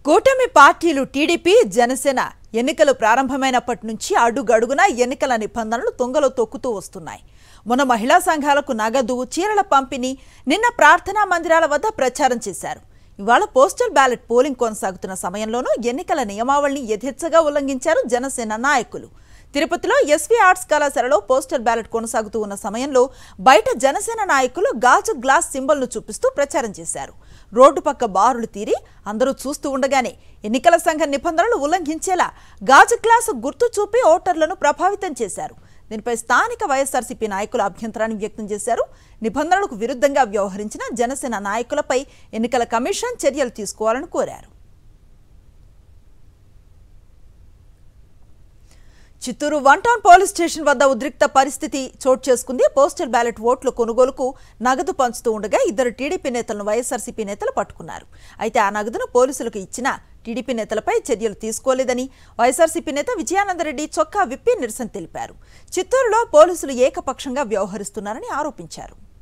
కూటమి పార్టీలు టీడీపీ జనసేన ఎన్నికలు ప్రారంభమైనప్పటి నుంచి అడుగడుగునా ఎన్నికల నిబంధనలు తొంగలో తొక్కుతూ వస్తున్నాయి మొన్న మహిళా సంఘాలకు నగదు చీరల పంపిణీ నిన్న ప్రార్థనా మందిరాల వద్ద ప్రచారం చేశారు ఇవాళ పోస్టల్ బ్యాలెట్ పోలింగ్ కొనసాగుతున్న సమయంలోనూ ఎన్నికల నియమావళిని యథేచ్ఛగా ఉల్లంఘించారు జనసేన నాయకులు తిరుపతిలో ఎస్వీ ఆర్ట్స్ కళాశాలలో పోస్టల్ బ్యాలెట్ కొనసాగుతూ ఉన్న సమయంలో బయట జనసేన నాయకులు గాజు గ్లాస్ సింబల్ను చూపిస్తూ ప్రచారం చేశారు రోడ్డు పక్క బారులు తీరి అందరూ చూస్తూ ఉండగానే ఎన్నికల సంఘ నిబంధనలు ఉల్లంఘించేలా గాజు గ్లాసు గుర్తు చూపి ఓటర్లను ప్రభావితం చేశారు దీనిపై స్థానిక వైఎస్ఆర్సీపీ నాయకులు అభ్యంతరాన్ని వ్యక్తం చేశారు నిబంధనలకు విరుద్ధంగా వ్యవహరించిన జనసేన నాయకులపై ఎన్నికల కమిషన్ చర్యలు తీసుకోవాలని కోరారు Chittoor one town police station వద్ద ఉద్రిక్త పరిస్థితి చోటు చేసుకుంది పోస్టల్ బ్యాలెట్ ఓట్ల కొనుగోలుకు నగదు పంచుతూ ఉండగా ఇద్దరు టీడీపీ నేతలను వైఎస్ఆర్సీపీ నేతలు పట్టుకున్నారు అయితే ఆ నగదును పోలీసులకు ఇచ్చిన టీడీపీ నేతలపై చర్యలు తీసుకోలేదని వైఎస్ఆర్సీపీ నేత విజయానందరెడ్డి చొక్కా విప్పి నిరసన తెలిపారు చిత్తూరులో పోలీసులు ఏకపక్షంగా వ్యవహరిస్తున్నారని ఆరోపించారు